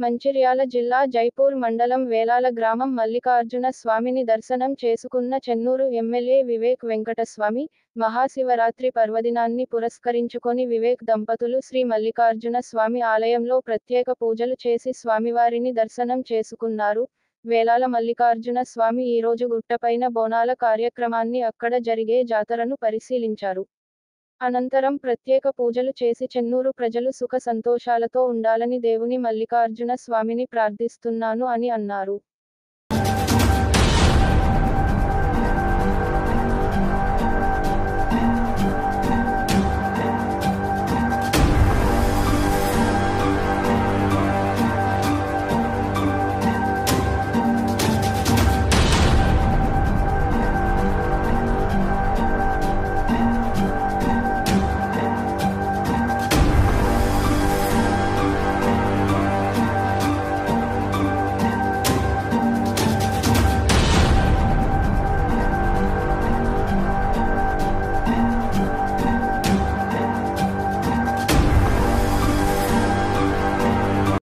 మంచిర్యాల జిల్లా జైపూర్ మండలం వేలాల గ్రామం మల్లికార్జున స్వామిని దర్శనం చేసుకున్న చెన్నూరు ఎమ్మెల్యే వివేక్ వెంకటస్వామి మహాశివరాత్రి పర్వదినాన్ని పురస్కరించుకొని వివేక్ దంపతులు శ్రీ మల్లికార్జున స్వామి ఆలయంలో ప్రత్యేక పూజలు చేసి స్వామివారిని దర్శనం చేసుకున్నారు వేలాల మల్లికార్జున స్వామి ఈరోజు గుట్టపైన బోనాల కార్యక్రమాన్ని అక్కడ జరిగే జాతరను పరిశీలించారు అనంతరం ప్రత్యేక పూజలు చేసి చెన్నూరు ప్రజలు సుఖ సంతోషాలతో ఉండాలని దేవుని మల్లికార్జున స్వామిని ప్రార్థిస్తున్నాను అని అన్నారు